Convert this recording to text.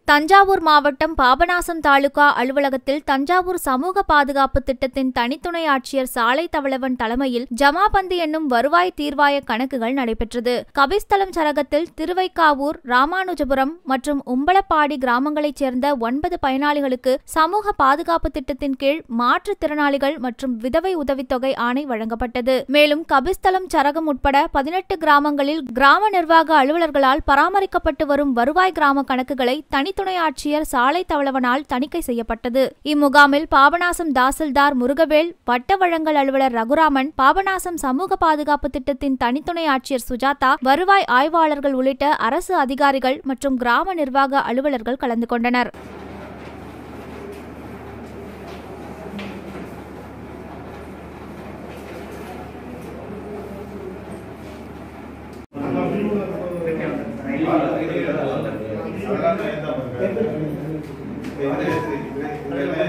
தஞ்சாவூர் மாவட்டம் பாபநாசம் தாலுகா அலுவலகத்தில் தஞ்சாவூர் சமூக பாதுகாப்பு திட்டத்தின் தனித்துணை ஆட்சியர் சாலை தவளவன் தலைமையில் ஜமாபந்து என்னும் வருவாய் தீர்வாய கணக்குகள் நடைபெற்றது கபிஸ்தலம் சரகத்தில் திருவைக்காவூர் ராமானுஜபுரம் மற்றும் உம்பளப்பாடி கிராமங்களைச் சேர்ந்த ஒன்பது பயனாளிகளுக்கு சமூக பாதுகாப்பு திட்டத்தின் கீழ் மாற்றுத்திறனாளிகள் மற்றும் விதவை உதவித்தொகை ஆணை வழங்கப்பட்டது மேலும் கபிஸ்தலம் சரகம் உட்பட பதினெட்டு கிராமங்களில் கிராம நிர்வாக அலுவலர்களால் பராமரிக்கப்பட்டு வரும் வருவாய் கிராம கணக்குகளை தனித்துணை ஆட்சியர் சாலை தவளவனால் தணிக்கை செய்யப்பட்டது இம்முகாமில் பாபநாசம் தாசில்தார் முருகவேல் வட்ட வழங்கல் அலுவலர் ரகுராமன் பாபநாசம் சமூக பாதுகாப்பு திட்டத்தின் தனித்துணை ஆட்சியர் சுஜாதா வருவாய் ஆய்வாளர்கள் உள்ளிட்ட அரசு அதிகாரிகள் மற்றும் கிராம நிர்வாக அலுவலர்கள் கலந்து கொண்டனர் அதெல்லாம் தான்